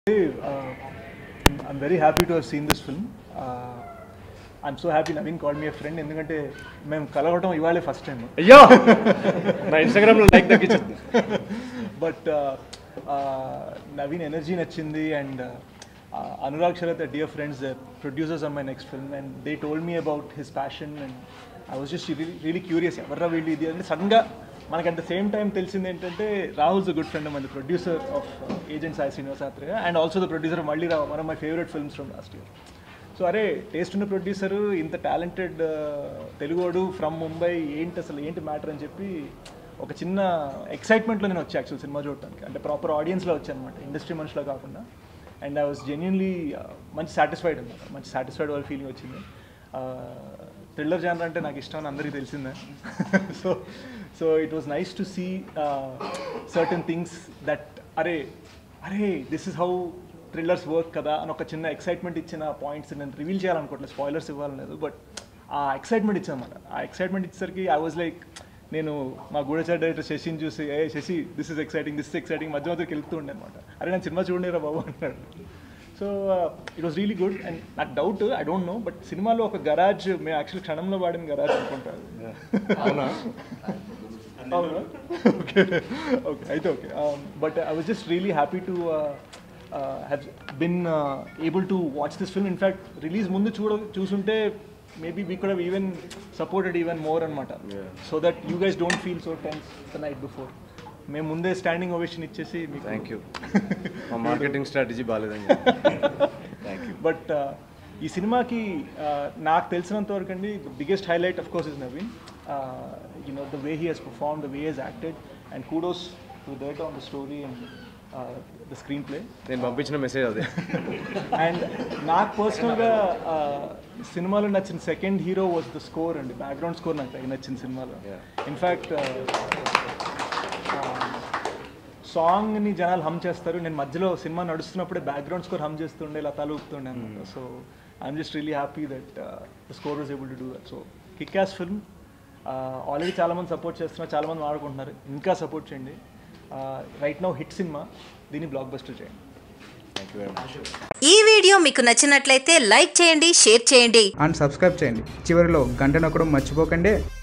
Uh, I'm very happy to have seen this film. Uh, I'm so happy Naveen called me a friend ఎందుకంటే మేము కలవటం ఇవాళే first time అయ్యో నా ఇన్స్టాగ్రామ్లో లైక్ తగ్గించదు బట్ నవీన్ ఎనర్జీ నచ్చింది and Anurag Sharath dear friends producers on my next film and they told me about his passion and I was just really curious ఎవర్రా వీళ్ళు ఇది అంటే సడన్గా మనకి అట్ ద సేమ్ టైం తెలిసింది ఏంటంటే రాహుల్స్ గుడ్ ఫ్రెండ్ మన producer of agent Sai Srinivasa Athreya and also the producer Malli Raava one of my favourite films from last year so అరే టేస్ట్ ఉన్న ప్రొడ్యూసర్ ఇంత టాలెంటెడ్ తెలుగోడు ఫ్రమ్ ముంబై ఏంటి అసలు ఏంటి మ్యాటర్ అని చెప్పి ఒక చిన్న ఎక్సైట్మెంట్లో నేను వచ్చా యాక్చువల్ సినిమా చూడటానికి అంటే ప్రాపర్ ఆడియన్స్లో వచ్చాను అనమాట ఇండస్ట్రీ మనుషులో కాకుండా అండ్ ఐ వాస్ జెన్యున్లీ మంచి సాటిస్ఫైడ్ అనమాట మంచి సాటిస్ఫైడ్ వాళ్ళ ఫీలింగ్ వచ్చింది థ్రిల్లర్ జానర్ అంటే నాకు ఇష్టం అని అందరికీ తెలిసిందే so so it was nice to see certain things that అరే అరే this is how thrillers work కదా అని ఒక చిన్న ఎక్సైట్మెంట్ ఇచ్చిన పాయింట్స్ నేను రివీల్ చేయాలనుకోవట్లేదు స్పాయిలర్స్ ఇవ్వాలలేదు బట్ ఆ ఎక్సైట్మెంట్ ఇచ్చామన్నమాట ఆ ఎక్సైట్మెంట్ ఇచ్చేసరికి ఐ వాజ్ లైక్ నేను మా గూఢచారి డైరెక్టర్ శశిని చూసి ఏ Sasi this is exciting this is exciting మధ్య మధ్యకి వెళ్తూ ఉండే అనమాట అరే నేను సినిమా చూడలేరా బాబు అంటాడు so it was really good and నాకు doubt I don't know but సినిమాలో ఒక గరాజ్ మేము యాక్చువల్లీ క్షణంలో వాడిన గరాజ్ అనుకుంటారు అవునా అవునా ఓకే ఓకే అయితే okay but I was just really happy to have been able to watch this film in fact release ముందు చూడ చూసుంటే maybe we could even supported even more అనమాట so that you guys don't feel so tense the night before మేము ముందే standing ovation ఇచ్చేసి మీకు thank you మా marketing strategy బాగాలేదని థ్యాంక్ యూ బట్ ఈ సినిమాకి uh, నాకు తెలిసినంత వరకు అండి the biggest highlight of course is Naveen you know the way he he's perform the way he's acted and kudos to that on the story and the screen play నేను పంపించిన message అదే అండ్ నాకు పర్సనల్గా సినిమాలో నచ్చిన second hero was the score అండి background score నాకు తగిన నచ్చింది సినిమాలో Yeah. ఇన్ఫ్యాక్ట్ సాంగ్ని జనాలు హమ్ చేస్తారు నేను మధ్యలో సినిమా నడుస్తున్నప్పుడే బ్యాక్గ్రౌండ్ స్కోర్ హమ్ చేస్తుండే లతాలు ఊపుతుండే అనమాట so I'm just really happy that the score was able to do that so kick ass film already చాలామంది సపోర్ట్ చేస్తున్నారు చాలామంది ఆడుకుంటున్నారు ఇంకా సపోర్ట్ చేయండి రైట్ నౌ హిట్ సినిమా దీన్ని బ్లాక్ బస్టర్ చేయండి థ్యాంక్ యూ వెరీ మచ్ ఈ వీడియో మీకు నచ్చినట్లయితే లైక్ చేయండి షేర్ చేయండి అండ్ సబ్స్క్రైబ్ చేయండి చివరిలో గంట నొక్కడం మర్చిపోకండి